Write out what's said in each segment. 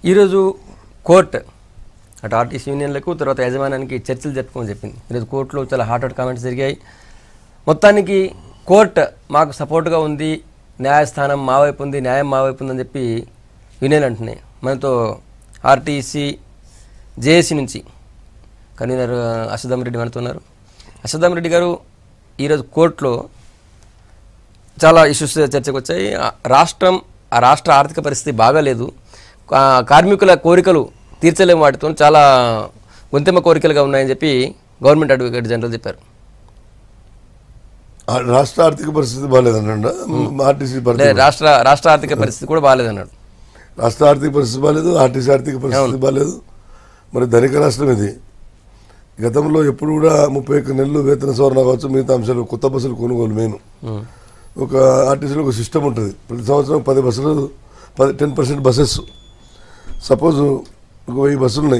ఈరోజు కోర్ట్ అటు ఆర్టీసీ యూనియన్లకు తర్వాత యజమానానికి చర్చలు జరుపుకోమని చెప్పింది ఈరోజు కోర్టులో చాలా హాట్ హాట్ కామెంట్స్ జరిగాయి మొత్తానికి కోర్ట్ మాకు సపోర్ట్గా ఉంది న్యాయస్థానం మా వైపు ఉంది న్యాయం మా వైపు ఉందని చెప్పి యూనియన్ అంటున్నాయి మనతో ఆర్టీసీ జేఏసీ నుంచి కన్వీనర్ అశ్వథం రెడ్డి మనతో ఉన్నారు అశ్వథం రెడ్డి గారు ఈరోజు కోర్టులో చాలా ఇష్యూస్ చర్చకు వచ్చాయి ఆ రాష్ట్రం ఆ రాష్ట్ర ఆర్థిక పరిస్థితి బాగాలేదు కా- కార్మికుల కోరికలు తీర్చలేము వాటితో చాలా గొంతెమ్మ కోరికలుగా ఉన్నాయని చెప్పి గవర్నమెంట్ అడ్వకేట్ జనరల్ చెప్పారు ఆ రాష్ట్ర ఆర్థిక పరిస్థితి బాగాలేదన్న ఆర్టీసీ అంటే పరిస్థితి రాష్ట్ర రాష్ట్ర ఆర్థిక పరిస్థితి కూడా బాగాలేదన్నాడు రాష్ట్ర ఆర్థిక పరిస్థితి బాగాలేదు ఆర్టీసీ ఆర్థిక పరిస్థితి బాగాలేదు మరి ధనిక రాష్ట్రం ఇది గతంలో ఎప్పుడు కూడా ముప్పై ఒక్క నెలలు వేతన సవరణ కావచ్చు మిగతా అంశాలు కొత్త బస్సులు కొనుగోలు మెయిన్ ఒక ఆర్టీసీలో ఒక సిస్టమ్ ఉంటుంది ప్రతి సంవత్సరం పది బస్సులు పది టెన్ పర్సెంట్ బస్సెస్ సపోజ్ ఒక వెయ్యి బస్సులు ఉన్నాయి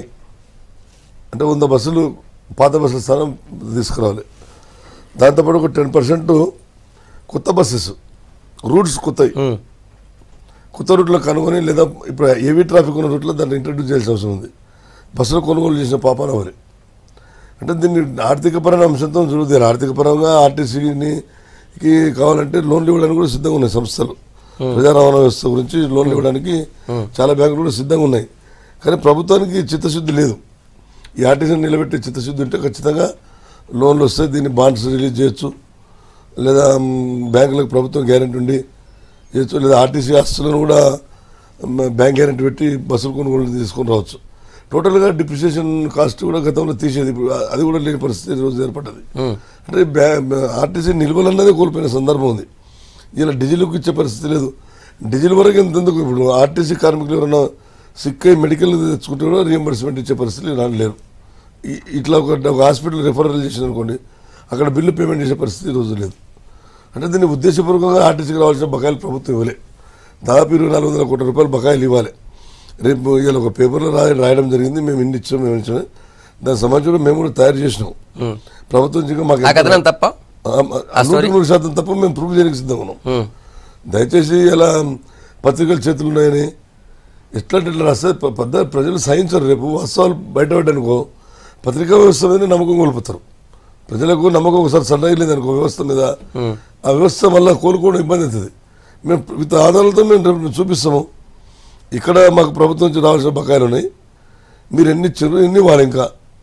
అంటే వంద బస్సులు పాత బస్సుల స్థానం తీసుకురావాలి దాంతోపాటు ఒక టెన్ పర్సెంట్ కొత్త బస్సెస్ రూట్స్ కొత్తవి ఉమ్. కొత్త రూట్లో కనుగొని లేదా ఇప్పుడు ఏవీ ట్రాఫిక్ ఉన్న రూట్లో దాన్ని ఇంట్రడ్యూస్ చేయాల్సిన అవసరం ఉంది బస్సులు కొనుగోలు చేసిన పాపాన మరి అంటే దీన్ని ఆర్థిక పరమైన అంశంతో చూడదు ఆర్థిక పరంగా ఆర్టీసీని కి కావాలంటే లోన్లు ఇవ్వడానికి కూడా సిద్ధంగా ఉన్నాయి సంస్థలు ప్రజా రవాణా వ్యవస్థ గురించి లోన్లు ఇవ్వడానికి చాలా బ్యాంకులు కూడా సిద్ధంగా ఉన్నాయి కానీ ప్రభుత్వానికి చిత్తశుద్ధి లేదు ఈ ఆర్టీసీని నిలబెట్టే చిత్తశుద్ధి ఉంటే ఖచ్చితంగా లోన్లు వస్తే దీన్ని బాండ్స్ రిలీజ్ చేయొచ్చు లేదా మ్, బ్యాంకులకు ప్రభుత్వం గ్యారెంటీ ఉండి చేయొచ్చు లేదా ఆర్టీసీ ఆస్తులను కూడా మ్, బ్యాంక్ గ్యారెంటీ పెట్టి బస్సులు కొనుగోలు తీసుకొని రావచ్చు టోటల్గా డిప్రిసియేషన్ కాస్ట్ కూడా గతంలో తీసేది ఇప్పుడు అది కూడా లేని పరిస్థితి ఈ రోజు ఏర్పడ్డది ఉమ్. అంటే బ్యా ఆర్టీసీ నిల్వలు అన్నదే కోల్పోయిన సందర్భం ఉంది ఇలా డీజిల్కి ఇచ్చే పరిస్థితి లేదు డీజిల్ వరకు ఎంతెందుకు ఇప్పుడు ఆర్టీసీ కార్మికులు ఎవరైనా సిక్ అయి మెడికల్ తెచ్చుకుంటే కూడా రియంబర్స్మెంట్ ఇచ్చే పరిస్థితి నాడు లేరు ఈ- ఇట్లా ఒక ఒక హాస్పిటల్ రెఫరల్ చేసిన అనుకోండి అక్కడ బిల్లు పేమెంట్ చేసే పరిస్థితి ఈ రోజు లేదు అంటే దీన్ని ఉద్దేశపూర్వకంగా ఆర్టీసీకి రావాల్సిన బకాయిలు ప్రభుత్వం ఇవ్వలే దాదాపు ఇరవై నాలుగు వందల కోట్ల రూపాయలు బకాయిలు ఇవ్వాలి రేపు ఇవాళ ఒక పేపర్లో రాయ రాయడం జరిగింది మేము ఇన్ని ఇచ్చాం మేము ఇచ్చాం దాని సమాచారం మేము కూడా తయారు చేసినాం ప్రభుత్వం నుంచి ఇంకా మాకు ఆ ఎంత- కథనం తప్ప ఆ, ఆ, నూటికి నూరు శాతం తప్ప మేము ప్రూవ్ చేయడానికి సిద్ధంగా ఉన్నాం ఉమ్. దయచేసి ఇలా పత్రికలు చేతులు ఉన్నాయని ఎట్లాంటి ఇట్లా రాస్తే ప- పెద్ద ప్రజలు సహించరు రేపు వాస్తవాలు బయటపడ్డానుకో పత్రికా వ్యవస్థ మీద నమ్మకం కోల్పోతారు ప్రజలకు నమ్మకం ఒకసారి సన్నగిలేదు అనుకో వ్యవస్థ మీద ఆ వ్యవస్థ మళ్ళీ కోలుకోవడం ఇబ్బంది అవుతుంది మేము విత్ ఆధారాలతో మేము రేపు చూపిస్తాము ఇక్కడ మాకు ప్రభుత్వం నుంచి రావాల్సిన బకాయిలు ఉన్నాయి మీరు ఎన్ని ఇచ్చారు ఎన్ని ఇవ్వాలి ఇంకా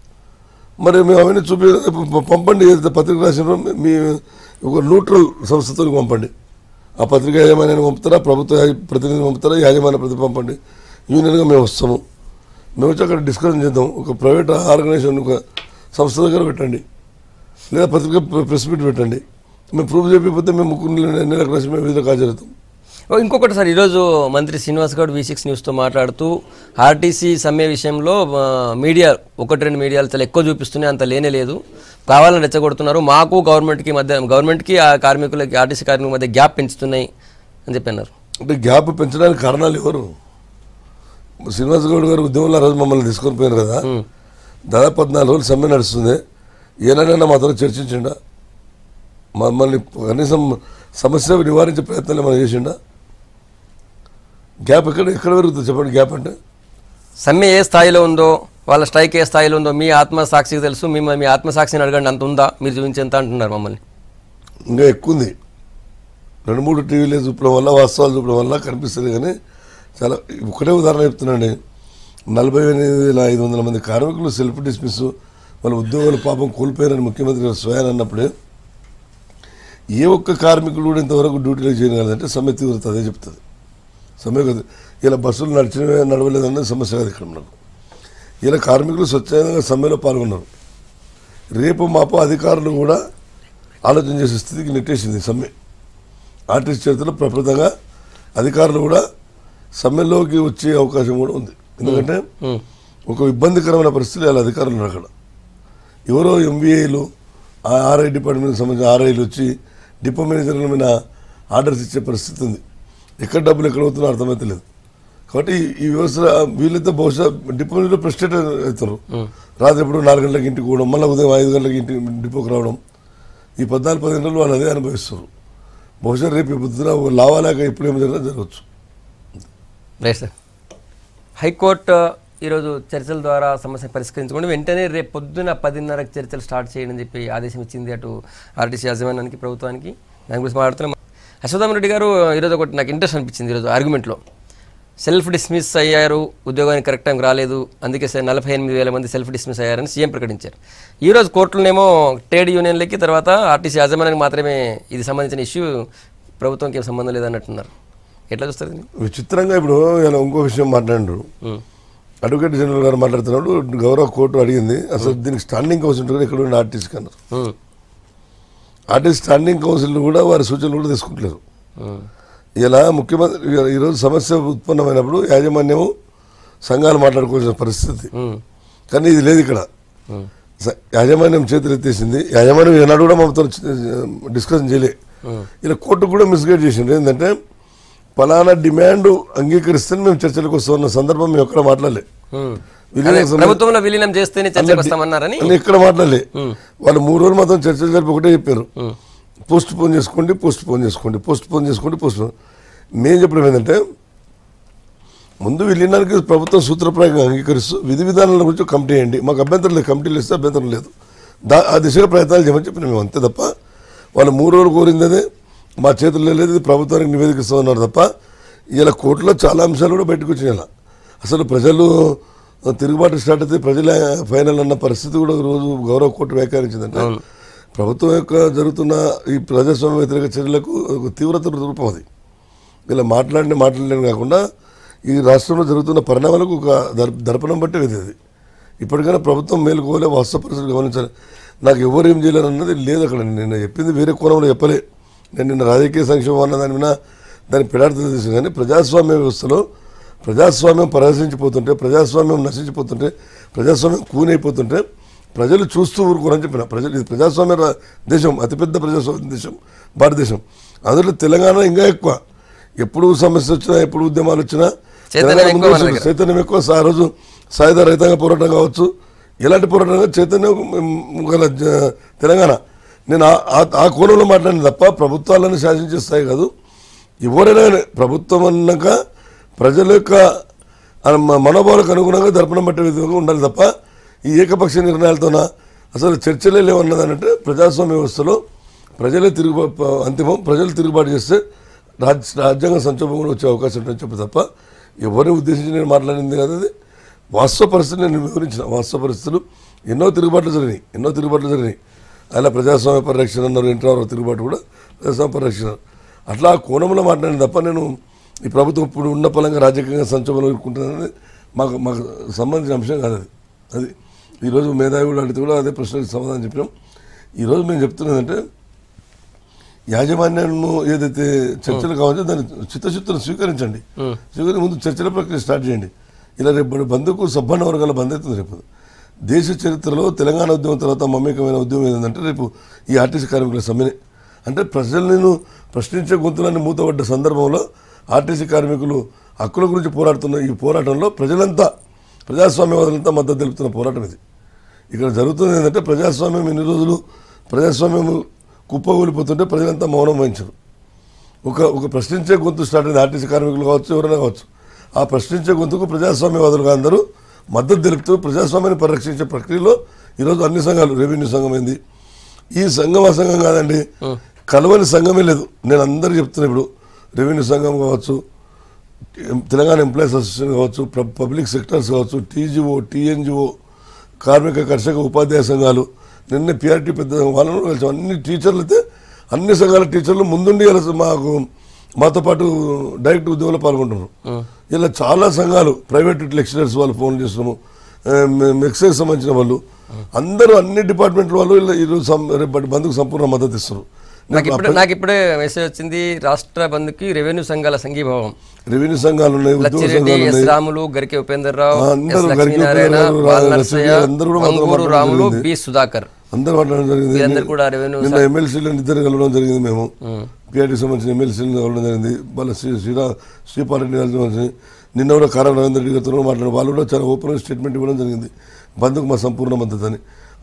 మరి మేము అవన్నీ చూపి ప- పంపండి ఏదైతే పత్రిక రాసినారో మీ ఒక న్యూట్రల్ సంస్థతో పంపండి ఆ పత్రిక యాజమాన్యాన్ని పంపుతారా ప్రభుత్వ యాజ- ప్రతినిధిని పంపుతారా యాజమాన్య ప్రతి పంపండి యూనియన్గా మేము వస్తాము మేము వచ్చి అక్కడ డిస్కషన్ చేద్దాం ఒక ప్రైవేట్ ఆర్గనైజేషన్ ఒక సంస్థ దగ్గర పెట్టండి లేదా పత్రిక ప్ర- ప్రెస్ మీట్ పెట్టండి మేము ప్రూవ్ చేయకపోతే మేము ముగ్గురు నెలకు రాసి మేము విధులకు హాజరవుతాం ఓ, ఇంకొకటి సార్ ఈరోజు మంత్రి శ్రీనివాస్ గౌడ్ వి సిక్స్ న్యూస్తో మాట్లాడుతూ ఆర్టీసీ సమ్మె విషయంలో ఆ, మీడియా ఒకటి రెండు మీడియాలు చాలా ఎక్కువ చూపిస్తున్నాయి అంత లేనే లేదు కావాలని రెచ్చగొడుతున్నారు మాకు గవర్నమెంట్కి మధ్య గవర్నమెంట్కి ఆ కార్మికులకి ఆర్టీసీ కార్మికుల మధ్య గ్యాప్ పెంచుతున్నాయి అని చెప్పి అన్నారు అంటే గ్యాప్ పెంచడానికి కారణాలు ఎవరు శ్రీనివాస్ గౌడ్ గారు ఉద్యమంలో ఆ రోజు మమ్మల్ని తీసుకొని పోయారు కదా దాదాపు పద్నాలుగు రోజులు సమ్మె నడుస్తుంది ఏనాడైనా మాతో చర్చించిండా మమ్మల్ని కనీసం సమస్య నివారించే ప్రయత్నాలు ఏమైనా చేసిండా గ్యాప్ ఎక్కడ ఎక్కడ పెరుగుతుంది చెప్పండి గ్యాప్ అంటే సమ్మె ఏ స్థాయిలో ఉందో వాళ్ళ స్ట్రైక్ ఏ స్థాయిలో ఉందో మీ ఆత్మసాక్షికి తెలుసు మీ మీ ఆత్మసాక్షిని అడగండి అంత ఉందా మీరు చూపించేంత అంటున్నారు మమ్మల్ని ఇంకా ఎక్కువ ఉంది రెండు మూడు టీవీలు చూపడం వల్ల వాస్తవాలు చూపడం వల్ల కనిపిస్తుంది కానీ చాలా ఒకటే ఉదాహరణ చెప్తున్నాండి నలభై ఎనిమిది వేల ఐదు వందల మంది కార్మికులు సెల్ఫ్ డిస్మిస్ వాళ్ళ ఉద్యోగాలు పాపం కోల్పోయారని ముఖ్యమంత్రి గారు స్వయాన్ అన్నప్పుడే ఏ ఒక్క కార్మికుడు కూడా ఇంతవరకు డ్యూటీలో చేయగలదంటే సమ్మె తీవ్రత అదే చెప్తుంది సమ్మె కాదు ఇలా బస్సులు నడిచినవే నడవలేదన్నది సమస్య కాదు ఇక్కడ మనకు ఇలా కార్మికులు స్వచ్ఛందంగా సమ్మెలో పాల్గొన్నారు రేపు మాపు అధికారులు కూడా ఆలోచన చేసే స్థితికి నెట్టేసింది సమ్మె ఆర్టిస్ట్ చరిత్రలో ప్రప్రదంగా అధికారులు కూడా సమ్మెలోకి వచ్చే అవకాశం కూడా ఉంది ఎందుకంటే ఉమ్. ఒక ఇబ్బందికరమైన పరిస్థితులు వాళ్ళ అధికారులు ఉన్నారు అక్కడ ఎవరో ఎంబీఏలు ఆర్ఐ డిపార్ట్మెంట్కి సంబంధించిన ఆర్ఐలు వచ్చి డిపో మేనేజర్ల మీద ఆర్డర్స్ ఇచ్చే పరిస్థితి ఉంది ఎక్కడ డబ్బులు ఎక్కడ అవుతుందో అర్థమైతలేదు కాబట్టి ఈ వ్యవస్థ వీళ్ళైతే బహుశా డిపో మేనేజర్ ఫ్రస్ట్రేట్ అవుతారు రాత్రి ఎప్పుడు నాలుగు గంటలకు ఇంటికి పోవడం మళ్ళీ ఉదయం ఐదు గంటలకు ఇంటికి డిపోకి రావడం ఈ పద్నాలుగు పదిహేను రోజులు వాళ్ళు అదే అనుభవిస్తారు బహుశా రేపు ఈ పొద్దున ఒక లావాలేక ఇప్పుడు ఏమి జరిగినా జరగచ్చు రైట్ సార్ హైకోర్టు ఈరోజు చర్చల ద్వారా సమస్య పరిష్కరించుకోండి వెంటనే రేపు పొద్దున పదిన్నరకు చర్చలు స్టార్ట్ చేయండి అని చెప్పి ఆదేశం ఇచ్చింది అటు ఆర్టీసీ యాజమాన్యానికి ప్రభుత్వానికి దాని గురించి మాట్లాడుతున్నాం అశ్వత్థామ రెడ్డి గారు ఈరోజు ఒకటి నాకు ఇంట్రెస్ట్ అనిపించింది ఈరోజు ఆర్గ్యుమెంట్లో సెల్ఫ్ డిస్మిస్ అయ్యారు ఉద్యోగానికి కరెక్ట్ టైంకి రాలేదు అందుకే సార్ నలభై ఎనిమిది వేల మంది సెల్ఫ్ డిస్మిస్ అయ్యారని సీఎం ప్రకటించారు ఈ రోజు కోర్టులోనేమో ట్రేడ్ యూనియన్లకి తర్వాత ఆర్టీసీ యాజమాన్యానికి మాత్రమే ఇది సంబంధించిన ఇష్యూ ప్రభుత్వంకి ఏం సంబంధం లేదన్నట్టున్నారు ఎట్లా చూస్తారు దీన్ని? విచిత్రంగా ఇప్పుడు ఇలా ఇంకో విషయం మాట్లాడారు ఉమ్, అడ్వకేట్ జనరల్ గారు మాట్లాడుతున్నాడు గౌరవ కోర్టు అడిగింది అసలు దీనికి స్టాండింగ్ కౌన్సిల్ ఉంటుంది ఇక్కడ ఉన్న ఆర్టీసీ అన్నారు ఉమ్, ఆర్టీసీ స్టాండింగ్ కౌన్సిల్ కూడా వారి సూచనలు కూడా తీసుకుంటలేరు ఉమ్, ఇలా ముఖ్యమంత్రి ఇవాళ ఈరోజు సమస్య ఉత్పన్నమైనప్పుడు యాజమాన్యము సంఘాలు మాట్లాడుకోవాల్సిన పరిస్థితి ఉమ్, కానీ ఇది లేదు ఇక్కడ ఉమ్, స- యాజమాన్యం చేతులు ఎత్తేసింది యాజమాన్యం ఏనాడు కూడా మాతో డిస్కషన్ చేయలే ఉమ్, ఇలా కోర్టు కూడా మిస్గైడ్ చేసింది ఏంటంటే ఫలానా డిమాండ్ అంగీకరిస్తే మేము చర్చలకు వస్తున్న సందర్భం మేము ఎక్కడ మాట్లాడలే ఉమ్. విలీనం అదే, సమయం- ప్రభుత్వంలో విలీనం చేస్తేనే చర్చకు వస్తామన్నారని అని ఎక్కడ మాట్లాడలే వాళ్ళు మూడు రోజులు మాత్రం చర్చలు జరిపి ఒకటే చెప్పారు ఉమ్, పోస్ట్ పోన్ చేసుకోండి పోస్ట్ పోన్ చేసుకోండి పోస్ట్ పోన్ చేసుకోండి పోస్ట్ పోన్ మేము చెప్పడం ఏంటంటే ముందు విలీనానికి ప్రభుత్వం సూత్రప్రాయంగా అంగీకరిస్తూ విధి విధానాల గురించి కమిటీ వేయండి మాకు అభ్యంతరం లేదు కమిటీలు ఇస్తే అభ్యంతరం లేదు దా ఆ దిశగా ప్రయత్నాలు చేయమని చెప్పిన మేము అంతే తప్ప వాళ్ళు మూడు రోజులు కోరింది అదే మా చేతుల్లో లేదు ఇది ప్రభుత్వానికి నివేదిక ఇస్తామన్నారు తప్ప ఇలా కోర్టులో చాలా అంశాలు కూడా బయటకు వచ్చినాయి ఇలా అసలు ప్రజలు తిరుగుబాటు స్టార్ట్ అయితే ప్రజల ఫైనల్ అన్న పరిస్థితి కూడా రోజు గౌరవ కోర్టు వ్యాఖ్యానించిందంటే ప్రభుత్వం యొక్క జరుగుతున్న ఈ ప్రజాస్వామ్య వ్యతిరేక చర్యలకు ఒక తీవ్రత రూపం అది ఇలా మాట్లాడిన మాట్లాడలేని కాకుండా ఈ రాష్ట్రంలో జరుగుతున్న పరిణామాలకు ఒక దర్ దర్పణం బట్టి ఇది అది ఇప్పటికైనా ప్రభుత్వం మేలుకోలే వాస్తవ పరిస్థితులు గమనించాలి నాకు ఎవరు ఏం చేయలేరు అన్నది లేదు అక్కడ నేను చెప్పింది వేరే కోణంలో చెప్పలే నేను నిన్న రాజకీయ సంక్షేమం అన్న దాని మీద దాని పెడార్థం తీసింది కానీ ప్రజాస్వామ్య వ్యవస్థలో ప్రజాస్వామ్యం పరాశించిపోతుంటే ప్రజాస్వామ్యం నశించిపోతుంటే ప్రజాస్వామ్యం కూనైపోతుంటే ప్రజలు చూస్తూ ఊరుకోరని చెప్పిన ప్రజలు ఇది ప్రజాస్వామ్య రా- దేశం అతిపెద్ద ప్రజాస్వామ్య దేశం భారతదేశం అందులో తెలంగాణ ఇంకా ఎక్కువ ఎప్పుడు సమస్య వచ్చినా ఎప్పుడు ఉద్యమాలు వచ్చినా చైతన్యం తెలంగాణ ఎక్కువ మన ముందు దగ్గర. చైతన్యం ఎక్కువ ఆ రోజు సాయుధ రైతాంగ పోరాటం కావచ్చు ఎలాంటి పోరాటం కావచ్చు, చైతన్యం మ్, గల జ- తెలంగాణ నేను ఆ- ఆ- ఆ కోణంలో మాట్లాడిన తప్ప ప్రభుత్వాలను శాసించే స్థాయి కాదు ఎవరైనా కానీ ప్రభుత్వం అన్నాక ప్రజల యొక్క ఆ మ- మనోభావాలకు అనుగుణంగా దర్పణం పట్టే విధంగా ఉండాలి తప్ప ఈ ఏకపక్ష నిర్ణయాలతోన అసలు చర్చలే లేవన్నది అంటే ప్రజాస్వామ్య వ్యవస్థలో ప్రజలే తిరుగు ప- అంతిమం ప్రజలు తిరుగుబాటు చేస్తే రాజ్ రాజ్యాంగ సంక్షోభం కూడా వచ్చే అవకాశం ఉంటుందని చెప్పి తప్ప ఎవరిని ఉద్దేశించి నేను మాట్లాడింది కాదు అది వాస్తవ పరిస్థితులు నేను వివరించిన వాస్తవ పరిస్థితులు ఎన్నో తిరుగుబాట్లు జరిగినాయి ఎన్నో తిరుగుబాట్లు జరిగినాయి అలా ప్రజాస్వామ్య పరిరక్షణ అన్నారు ఇంటర్ తిరుగుబాటు కూడా ప్రజాస్వామ్య పరిరక్షణ అట్లా ఆ కోణంలో మాట్లాడిన తప్ప నేను ఈ ప్రభుత్వం ఇప్పుడు ఉన్న పలంగా రాజకీయంగా సంక్షోభంలో ఇరుక్కుంటుందని మాకు మాకు సంబంధించిన అంశం కాదు అది అది ఈరోజు మేధావి కూడా అడిగితే కూడా అదే ప్రశ్నకు సమాధానం చెప్పినాం ఈరోజు మేము చెప్తున్నదంటే యాజమాన్యము ఏదైతే చర్చలు కావాలో దాన్ని చిత్తశుద్ధిని స్వీకరించండి స్వీకరించి ముందు చర్చల ప్రక్రియ స్టార్ట్ చేయండి ఇలా రేపు బంధుకు సబ్బన్న వర్గాల బంద్ అవుతుంది రేపు దేశ చరిత్రలో తెలంగాణ ఉద్యమం తర్వాత మమేకమైన ఉద్యమం ఏంటంటే రేపు ఈ ఆర్టీసీ కార్మికుల సమ్మెనే అంటే ప్రజలను ప్రశ్నించే గొంతులన్నీ మూతపడ్డ సందర్భంలో ఆర్టీసీ కార్మికులు హక్కుల గురించి పోరాడుతున్న ఈ పోరాటంలో ప్రజలంతా ప్రజాస్వామ్యవాదులంతా మద్దతు తెలుపుతున్న పోరాటం ఇది ఇక్కడ జరుగుతుంది ఏంటంటే ప్రజాస్వామ్యం ఎన్ని రోజులు ప్రజాస్వామ్యం కుప్పగూలిపోతుంటే ప్రజలంతా మౌనం వహించరు ఒక ఒక ప్రశ్నించే గొంతు స్టార్ట్ అయింది ఆర్టీసీ కార్మికులు కావచ్చు ఎవరైనా కావచ్చు ఆ ప్రశ్నించే గొంతుకు ప్రజాస్వామ్యవాదులుగా అందరూ మద్దతు తెలుపుతూ ప్రజాస్వామ్యాన్ని పరిరక్షించే ప్రక్రియలో ఈరోజు అన్ని సంఘాలు రెవెన్యూ సంఘం అయింది ఈ సంఘం ఆ సంఘం కాదండి కలవని సంఘమే లేదు నేను అందరికీ చెప్తున్నా ఇప్పుడు రెవెన్యూ సంఘం కావచ్చు తెలంగాణ ఎంప్లాయీస్ అసోసియేషన్ కావచ్చు ప్ర- పబ్లిక్ సెక్టర్స్ కావచ్చు టీజీఓ టీఎన్జిఓ కార్మిక కర్షక ఉపాధ్యాయ సంఘాలు నిన్న పిఆర్టీ పెద్ద సంఘం వాళ్ళను కూడా కలిసాం అన్ని టీచర్లు అయితే అన్ని సంఘాల టీచర్లు ముందుండి ఇలా మాకు మాతో పాటు డైరెక్ట్ ఉద్యోగంలో పాల్గొంటున్నారు ఇలా చాలా సంఘాలు ప్రైవేట్ లెక్చరర్స్ వాళ్ళు ఫోన్ చేస్తున్నాము ఎక్సైజ్ సంబంధించిన వాళ్ళు అందరూ అన్ని డిపార్ట్మెంట్ల వాళ్ళు ఇలా ఈరోజు సం- రేపటి బంధుకు సంపూర్ణ మద్దతు ఇస్తున్నారు నాకు ఇప్పుడే నాకు ఇప్పుడే మెసేజ్ వచ్చింది రాష్ట్ర బంద్కి రెవెన్యూ సంఘాల సంఘీభావం రెవెన్యూ సంఘాలు ఉన్నాయి ఉద్యోగ లచ్చిరెడ్డి సంఘాలు ఎస్ ఉన్నాయి రాములు గరికె ఉపేందర్ రావు అందరూ ఎస్ గరికె లక్ష్మీనారాయణ ఉపేంద్రరావు, బాల రా- నరసయ్య లక్ష్మీ అందరూ కూడా మాతో వంగూరు మాట్లాడడం రాములు జరిగింది. బి సుధాకర్ అందరూ మాట్లాడడం జరిగింది వీరందరూ కూడా రెవెన్యూ నిన్న ఎమ్మెల్సీలను ఇద్దరు కలవడం జరిగింది మేము పిఆర్టీ సంబంధించిన ఎమ్మెల్సీలను కలవడం జరిగింది వాళ్ళ శ్రీ శ్రీరా శ్రీపారెడ్డి గారి సంబంధించి నిన్న కూడా కారం రవీంద్ర రెడ్డి గారితో కూడా మాట్లాడారు వాళ్ళు కూడా చాలా ఓపెన్ స్టేట్మెంట్ ఇవ్వడం జరిగింది బంధుకు మా సంపూర్ణ మద్దతు అని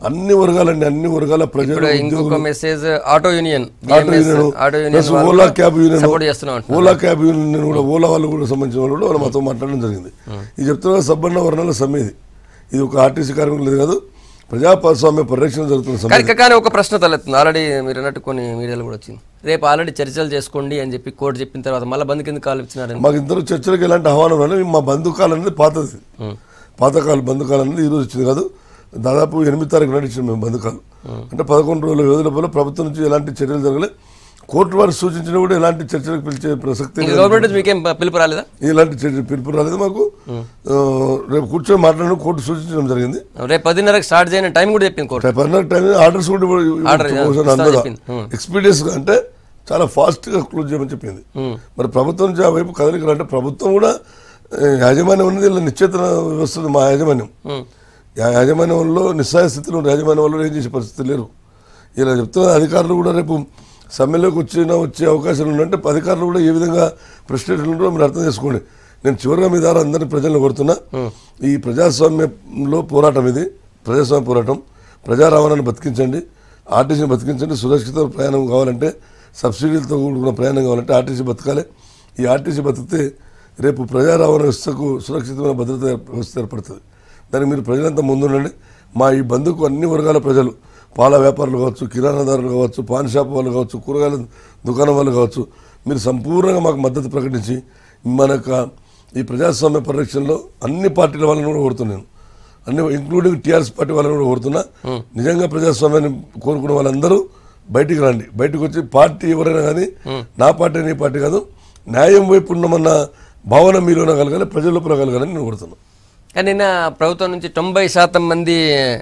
అన్ని వర్గాలండి అన్ని వర్గాల ప్రజలు ఇప్పుడు ఇంకొక message auto union auto BMS, union auto plus union Ola cab union support చేస్తున్నాం అంటున్నారు. ఓలా క్యాబ్ యూనియన్ కూడా ఓలా వాళ్ళు కూడా సంబంధించిన వాళ్ళు కూడా వాళ్ళు మాతో మాట్లాడడం జరిగింది ఇది చెప్తున్నా సబ్బన్న వర్ణాల సమ్మె ఇది ఇది ఒక ఆర్టీసీ కార్మికులు లేదు కాదు ప్రజాస్వామ్య పరిరక్షణ జరుగుతున్న సమ్మె కానీ కానీ ఒక ప్రశ్న తలెత్తుంది ఆల్రెడీ మీరు అన్నట్టు కొన్ని మీడియాలో కూడా వచ్చింది రేపు ఆల్రెడీ చర్చలు చేసుకోండి అని చెప్పి కోర్టు చెప్పిన తర్వాత మళ్ళీ బంద్ కింద కాలు ఇచ్చినారని మాకు ఇంతలో చర్చలకు ఎలాంటి ఆహ్వానం రాలేదు మా బంధుకాలం అనేది పాతది పాతకాలం బంధుకాలం అనేది ఈరోజు వచ్చింది కాదు దాదాపు ఎనిమిది తారీఖు నాడు ఇచ్చాం మేము బంధుకాలు అంటే పదకొండు రోజుల వ్యవధి లోపల ప్రభుత్వం నుంచి ఎలాంటి చర్యలు జరగలే కోర్టు వారు సూచించిన కూడా ఎలాంటి చర్చలకు పిలిచే ప్రసక్తి ఇంకా గవర్నమెంట్ నుంచి మీకేం ప- పిలుపు రాలేదా ఇలాంటి చర్య పిలుపు రాలేదు మాకు ఆ, రేపు కూర్చొని మాట్లాడడం కోర్టు సూచించడం జరిగింది రేపు పదిన్నరకు స్టార్ట్ చేయని టైం కూడా చెప్పింది కోర్టు పర్నర్ టైం ఆర్డర్స్ కూడా Order, ఇస్తా చెప్పింది. Hmm. ఎక్స్పీరియన్స్ అంటే చాలా ఫాస్ట్ గా క్లోజ్ చేయమని చెప్పింది మరి ప్రభుత్వం నుంచి ఆ వైపు కదలికలు అంటే ప్రభుత్వం కూడా ఏ, యాజమాన్యం ఉన్నది ఇలా నిశ్చేతన వ్యవస్థ ఉంది మా యాజమాన్యం Hmm. యా- యాజమాన్యంలో నిస్సాయ స్థితిలో ఉన్న యాజమాన్యం వల్ల ఏం చేసే పరిస్థితి లేరు ఇలా చెప్తున్న అధికారులు కూడా రేపు సమ్మెలోకి వచ్చిన వచ్చే అవకాశాలు ఉందంటే అధికారులు కూడా ఏ విధంగా ఫ్రస్ట్రేషన్ ఉంటారో మీరు అర్థం చేసుకోండి నేను చివరిగా మీ ద్వారా అందరినీ ప్రజలను కోరుతున్నా ఈ ప్రజాస్వామ్యంలో పోరాటం ఇది ప్రజాస్వామ్య పోరాటం ప్రజా రవాణాను బతికించండి ఆర్టీసీని బతికించండి సురక్షిత ప్రయాణం కావాలంటే సబ్సిడీలతో కూడుకున్న ప్రయాణం కావాలంటే ఆర్టీసీ బతకాలి ఈ ఆర్టీసీ బతికితే రేపు ప్రజా రవాణా వ్యవస్థకు సురక్షితమైన భద్రత ఏర్ప- వ్యవస్థ ఏర్పడుతుంది దానికి మీరు ప్రజలంతా ముందుండండి మా ఈ బంధుకు అన్ని వర్గాల ప్రజలు పాల వ్యాపారులు కావచ్చు కిరాణాదారులు కావచ్చు పాన్ షాప్ వాళ్ళు కావచ్చు కూరగాయల దుకాణం వాళ్ళు కావచ్చు మీరు సంపూర్ణంగా మాకు మద్దతు ప్రకటించి మన యొక్క ఈ ప్రజాస్వామ్య పరిరక్షణలో అన్ని పార్టీల వాళ్ళని కూడా కోరుతున్నాను అన్ని ఇంక్లూడింగ్ టీఆర్ఎస్ పార్టీ వాళ్ళని కూడా కోరుతున్నా నిజంగా ప్రజాస్వామ్యాన్ని కోరుకునే వాళ్ళందరూ బయటికి రండి బయటకు వచ్చి పార్టీ ఎవరైనా కానీ నా పార్టీ నీ పార్టీ కాదు న్యాయం వైపు ఉన్నామన్న భావన మీలోనే కలగాలి ప్రజల లోపల కలగాలని నేను కోరుతున్నాను కానీ నిన్న ప్రభుత్వం నుంచి తొంభై శాతం మంది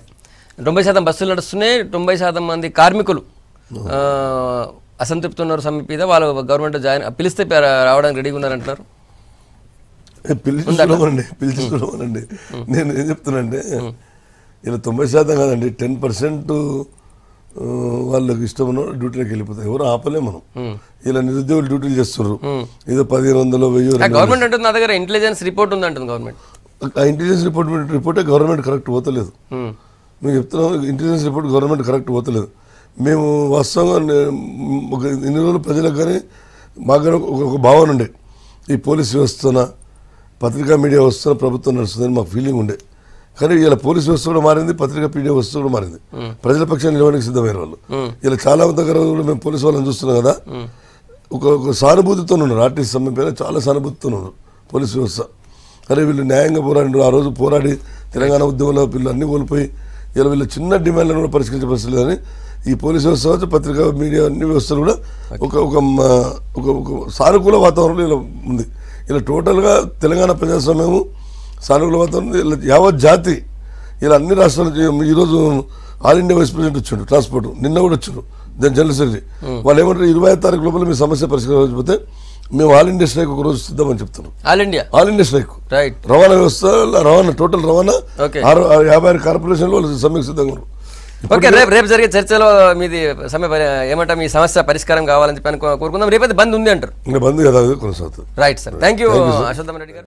తొంభై శాతం బస్సులు నడుస్తున్నాయి తొంభై శాతం మంది కార్మికులు ఆ, అసంతృప్తి ఉన్నారు సమ్మె మీద వాళ్ళు గవర్నమెంట్ జాయిన్ పిలిస్తే పే- రావడానికి రెడీగా ఉన్నారంటున్నారు ఏ, పిలిచి చూడమనండి పిలిచి చూడమనండి నేను ఏం చెప్తున్నానంటే ఇలా తొంభై శాతం కాదండి టెన్ పర్సెంట్ వాళ్ళకి ఇష్టం ఉన్న డ్యూటీలోకి వెళ్ళిపోతాయి ఎవరు ఆపలే మనం ఇలా నిరుద్యోగులు డ్యూటీలు చేస్తున్నారు ఏదో పదిహేను వందలు వెయ్యి రెండు గవర్నమెంట్ అంటుంది నా దగ్గర ఇంటెలిజెన్స్ రిపోర్ట్ ఉంది అంటుంది గవర్నమెంట్ ఆ ఇంటెలిజెన్స్ రిపోర్ట్ రిపోర్టే గవర్నమెంట్ కరెక్ట్ పోతలేదు మేము చెప్తున్నాం ఇంటెలిజెన్స్ రిపోర్ట్ గవర్నమెంట్ కరెక్ట్ పోతలేదు మేము వాస్తవంగా నే- ఒక ఇన్ని రోజులు ప్రజలకు కానీ మాకు కానీ ఒక ఒక భావన ఉండే ఈ పోలీస్ వ్యవస్థన పత్రికా మీడియా వ్యవస్థన ప్రభుత్వం నడుస్తుందని మాకు ఫీలింగ్ ఉండే కానీ ఇలా పోలీస్ వ్యవస్థ కూడా మారింది పత్రికా మీడియా వ్యవస్థ కూడా మారింది ప్రజల పక్షాన్ని నిలవడానికి సిద్ధమైన వాళ్ళు ఇలా చాలా దగ్గర కూడా మేము పోలీసు వాళ్ళని చూస్తున్నాం కదా ఒక ఒక సానుభూతితో ఉన్నారు ఆర్టీసీ సమ్మె పైన చాలా సానుభూతితో ఉన్నారు పోలీస్ వ్యవస్థ అరే వీళ్ళు న్యాయంగా పోరాడి ఆ రోజు పోరాడి తెలంగాణ ఉద్యమంలో వీళ్ళు అన్ని కోల్పోయి ఇలా వీళ్ళ చిన్న డిమాండ్లను కూడా పరిష్కరించే పరిస్థితి లేదని ఈ పోలీస్ వ్యవస్థ కావచ్చు పత్రికా మీడియా అన్ని వ్యవస్థలు కూడా ఒక ఒక మ- ఒక ఒక సానుకూల వాతావరణంలో ఇలా ఉంది ఇలా టోటల్గా తెలంగాణ ప్రజాస్వామ్యము సానుకూల వాతావరణం ఇలా యావత్ జాతి ఇలా అన్ని రాష్ట్రాల నుంచి ఈరోజు ఆల్ ఇండియా వైస్ ప్రెసిడెంట్ వచ్చాడు ట్రాన్స్పోర్ట్ నిన్న కూడా వచ్చారు దాని జనరల్ సెక్రటరీ వాళ్ళు ఏమంటారు ఇరవై ఐదు తారీఖు లోపల మీ సమస్య పరిష్కరించకపోతే మేము ఆల్ ఇండియా స్ట్రైక్ ఒక రోజు సిద్ధమని చెప్తున్నాం all India all India strike right రవాణా వ్యవస్థ రవాణా టోటల్ రవాణా Okay. ఆరు యాభై ఆరు కార్పొరేషన్లో వాళ్ళు సమ్మెకు సిద్ధంగా ఉన్నారు ఓకే రేపు రేపు జరిగే చర్చలో మీది సమ్మె పరి- ఏమంటారు మీ సమస్య పరిష్కారం కావాలని చెప్పి అనుకో- కోరుకుందాం రేపైతే బంద్ ఉంది అంటారు ఇంకా బంద్ కదా అది కొనసాగుతుంది right sir thank you Ashwatthama Reddy గారు